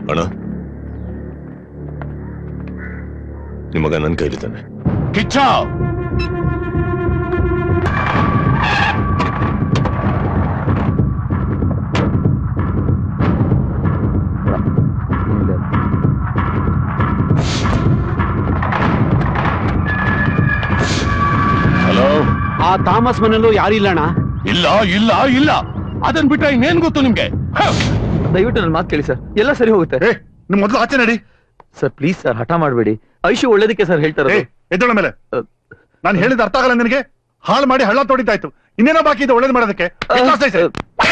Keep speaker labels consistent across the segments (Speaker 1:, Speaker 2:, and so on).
Speaker 1: ಅಣ್ಣ ನಿಮ್ಮ ಮಗ ನನ್ನ ಕೈಲಿದ್ದಾನೆ
Speaker 2: ಕಿಚ್ಚ ಹಲೋ
Speaker 3: ಆ ಥಾಮಸ್ ಮನೇಲೂ ಯಾರಿಲ್ಲಣ್ಣ
Speaker 2: ಇಲ್ಲ ಇಲ್ಲ ಇಲ್ಲ ಅದನ್ ಬಿಟ್ರೆ ಇನ್ನೇನ್ ಗೊತ್ತು ನಿಮ್ಗೆ ಹ!
Speaker 4: ದಯವಿಟ್ಟು ನನ್ನ ಮಾತು ಕೇಳಿ ಸರ್ ಎಲ್ಲ ಸರಿ ಹೋಗುತ್ತೆ
Speaker 5: ಏ ನಿಮ್ ಮೊದಲು ಆಚೆ ನಡಿ
Speaker 4: ಸರ್ ಪ್ಲೀಸ್ ಸರ್ ಹಠ ಮಾಡಬೇಡಿ ಐಶು ಒಳ್ಳೇದಕ್ಕೆ ಸರ್ ಹೇಳ್ತಾರೆ
Speaker 5: ಏ ಎದ್ದಳ ಮೇಲೆ ನಾನು ಹೇಳಿದ ಅರ್ಥ ಆಗಲ್ಲ ನಿನಗೆ ಹಾಳು ಮಾಡಿ ಹಳ್ಳ ತೊಡಿತಾಯ್ತು ಇನ್ನೇನೋ ಬಾಕಿ ಇದೆ ಒಳ್ಳೇದು ಮಾಡೋದಕ್ಕೆ ಎಷ್ಟ್ ಆಸೆ ಐತೆ?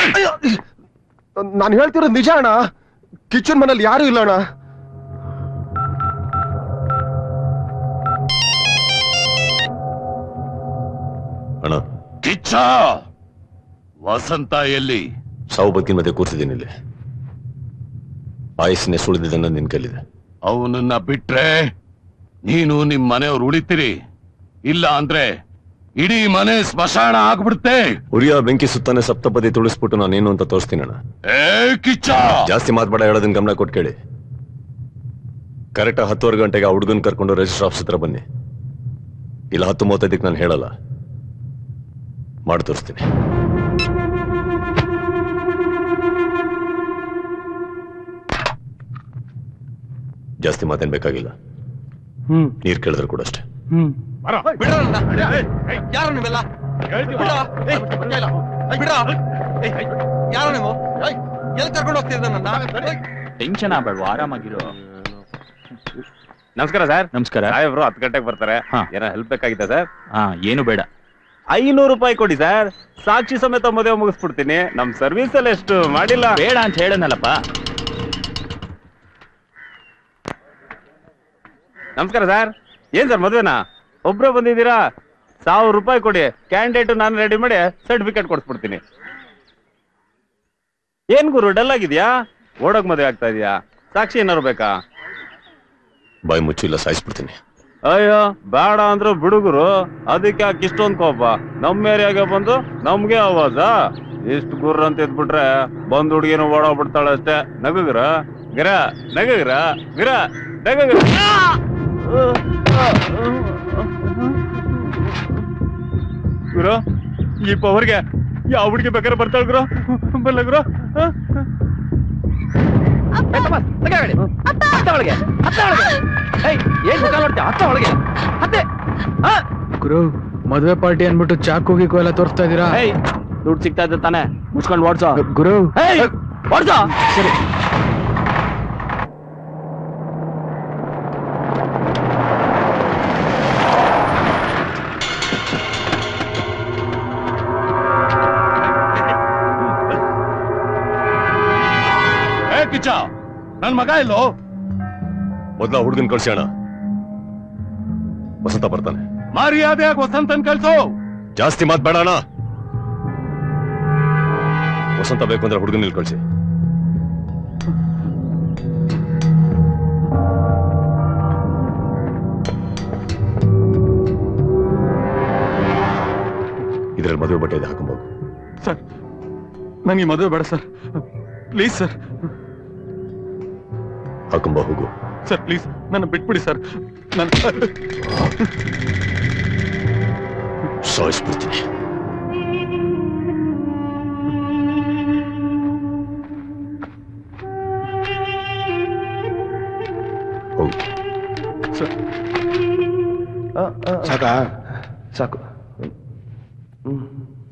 Speaker 6: ನಾನು ಹೇಳ್ತಿರೋದು ನಿಜ ಅಣ್ಣ ಕಿಚನ್ ಮನೇಲಿ ಯಾರು ಇಲ್ಲ ಅಣ್ಣ
Speaker 1: ಅಣ್ಣ
Speaker 2: ಕಿಚ್ಚ ವಸಂತ ಎಲ್ಲಿ
Speaker 1: ಸಾವು ಬದುಕಿನ ಮಧ್ಯೆ ಕೂರ್ತಿದ್ದೀನಿ ಇಲ್ಲಿ ಆಯಸ್ಸಿನ ಸುಳಿದಿದ್ದನ್ನ ನಿನ್ ಕೈಲಿದೆ
Speaker 2: ಅವನನ್ನ ಬಿಟ್ರೆ ನೀನು ನಿಮ್ ಮನೆಯವ್ರು ಉಳಿತೀರಿ ಇಲ್ಲ ಅಂದ್ರೆ ಇಡೀ ಮನೆ ಸ್ಮಶಾನ ಆಗ್ಬಿಡುತ್ತೆ
Speaker 1: ಉರಿಯ ಬೆಂಕಿ ಸುತ್ತಾನೆ ಸಪ್ತಪದಿ ತುಳಿಸ್ಬಿಟ್ಟು ನಾನೇನು ಅಂತ ತೋರಿಸ್ತೀನಿ ಅಣ್ಣ
Speaker 2: ಏ ಕಿಚ್ಚ
Speaker 1: ಜಾಸ್ತಿ ಮಾತ್ಬೇಡ ಹೇಳೋದನ್ನ ಗಮನ ಕೊಟ್ಟು ಕೇಳಿ ಕರೆಕ್ಟ್ ಹತ್ತುವರೆ ಗಂಟೆಗೆ ಆ ಹುಡುಗನ್ ಕರ್ಕೊಂಡು ರಿಜಿಸ್ಟರ್ ಆಫೀಸ್ ಹತ್ರ ಬನ್ನಿ ಇಲ್ಲ ಹತ್ತು ಮೂವತ್ತೈದಕ್ಕೆ ನಾನು ಹೇಳಲ್ಲ ಮಾಡಿ ತೋರಿಸ್ತೀನಿ ಜಾಸ್ತಿ ಮಾತೇನ್ ಬೇಕಾಗಿಲ್ಲ
Speaker 3: ಹ್ಮ್
Speaker 1: ನೀರ್ ಕೇಳಿದ್ರೆ ಕೂಡ ಅಷ್ಟೇ
Speaker 3: ಹ್ಮ್
Speaker 6: ಯಾರು ನೀವೆಲ್ಲ ಯಾರು ನೀವು ಎಲ್ಲಿ ಕರ್ಕೊಂಡು ಹೋಗ್ತಿದ್ದ ನನ್ನ
Speaker 7: ಟೆನ್ಷನ್ ಆಗ್ಬೇಡ್ವಾ ಆರಾಮಾಗಿರು
Speaker 8: ನಮಸ್ಕಾರ ಸರ್
Speaker 7: ನಮಸ್ಕಾರ
Speaker 8: ಸಾಹೇಬ್ರು ಹತ್ತು ಗಂಟೆಗೆ ಬರ್ತಾರೆ
Speaker 7: ಹಾ.
Speaker 8: ಏನೋ ಹೆಲ್ಪ್ ಬೇಕಾಗಿದೆ ಸರ್
Speaker 7: ಹಾ ಏನು ಬೇಡ
Speaker 8: ಐನೂರು ರೂಪಾಯಿ ಕೊಡಿ ಸರ್ ಸಾಕ್ಷಿ ಸಮೇತ ಮದುವೆ ಮುಗಿಸ್ಬಿಡ್ತೀನಿ ನಮ್ ಸರ್ವಿಸ್ ಅಲ್ಲಿ ಎಷ್ಟು ಮಾಡಿಲ್ಲ
Speaker 7: ಬೇಡ ಅಂತ ಹೇಳನಲ್ಲಪ್ಪ
Speaker 8: ನಮಸ್ಕಾರ ಸರ್ ಏನ್ ಸರ್ ಮದುವೆನಾ ಒಬ್ರೇ ಬಂದಿದ್ದೀರಾ ಸಾವಿರ ರೂಪಾಯಿ ಕೊಡಿ ಕ್ಯಾಂಡಿಡೇಟ್ ನಾನು ರೆಡಿ ಮಾಡಿ ಸರ್ಟಿಫಿಕೇಟ್ ಕೊಡ್ಸ್ಬಿಡ್ತೀನಿ ಏನ್ ಗುರು ಡಲ್ ಆಗಿದ್ಯಾ ಓಡೋಕ್ ಮದುವೆ ಆಗ್ತಾ ಇದೆಯಾ ಸಾಕ್ಷಿ ಏನಾರು ಬೇಕಾ
Speaker 1: ಬಾಯಿ ಮುಚ್ಚಿಲ್ಲ ಸಾಯಿಸ್ಬಿಡ್ತೀನಿ
Speaker 8: ಅಯ್ಯೋ ಬೇಡ ಅಂದ್ರು ಬಿಡುಗರು ಅದಕ್ಕೆ ಯಾಕೆ ಇಷ್ಟೊಂದು ಕೋಪ ನಮ್ಮ ಏರಿಯಾಗೆ ಬಂದು ನಮ್ಗೆ ಆವಾಜ ಇಷ್ಟು ಗುರ್ರ ಅಂತ ಇದ್ಬಿಟ್ರೆ ಬಂದ್ ಹುಡುಗಿನ ಓಡೋಗ್ಬಿಡ್ತಾಳೆ ಅಷ್ಟೇ ನಗುಗ್ರ ಗಿರ ನಗುಗ್ರ ಗಿರ ನಗುಗ್ರ ಗುರು ಈ ಪವರ್ಗೆ ಯಾವ ಹುಡುಗಿ ಬೇಕಾದ್ರೆ ಬರ್ತಾಳೆ ಗುರು ಬಲ್ಲ ಗುರು ಹ?
Speaker 4: ಹತ್ತ ಒಳಗೆ ಹತ್ತ ಒಳಗೆ ಏಯ್ ಏನ್ ಮುಖ ನೋಡ್ತೀಯ ಹತ್ತ ಒಳಗೆ ಹತ್ತೆ
Speaker 3: ಗುರು ಮದುವೆ ಪಾರ್ಟಿ ಅನ್ಬಿಟ್ಟು ಚಾಕು ಗೀಕು ಎಲ್ಲ ತೋರಿಸ್ತಾ ಇದೀರಾ
Speaker 8: ಏಯ್ ದುಡ್ಡು ಸಿಗ್ತಾ ಇದ್ದ ತಾನೆ ಮುಚ್ಕೊಂಡು ಓಡ್ಸೋ
Speaker 3: ಗುರು
Speaker 8: ಏಯ್ ಓಡ್ಸೋ
Speaker 3: ಸರಿ
Speaker 2: ಏ ಕಿಚ್ಚ ನನ್ ಮಗ ಎಲ್ಲೋ
Speaker 1: ಮೊದ್ಲ ಹುಡುಗನ್ ಕಳ್ಸಿ ಅಣ್ಣ ವಸಂತ ಬರ್ತಾನೆ
Speaker 2: ಮರ್ಯಾದೆಯಾಗಿ ವಸಂತನ್ ಕಳ್ಸು
Speaker 1: ಜಾಸ್ತಿ ಮಾತ್ ಬೇಡ ಅಣ್ಣ ವಸಂತ ಬೇಕು ಅಂದ್ರೆ ಹುಡುಗನ್ ಇಲ್ಲಿ ಕಳ್ಸಿ ಇದ್ರಲ್ಲಿ ಮದುವೆ ಬಟ್ಟೆ ಇದೆ ಹಾಕೊಂಬೋಗು
Speaker 6: ಸರ್ ನನಗೆ ಮದುವೆ ಬೇಡ ಸರ್ ಪ್ಲೀಸ್ ಸರ್
Speaker 1: ಹಾಕೊಂಬ ಹೋಗು
Speaker 6: ಸರ್ ಪ್ಲೀಸ್ ನನ್ನ ಬಿಟ್ಬಿಡಿ ಸರ್ ನನ್ನ
Speaker 1: ಸಾಯಿಸ್ಬಿಡ್ತೀನಿ ಹೋಗು
Speaker 6: ಸಾಕಾ
Speaker 4: ಸಾಕು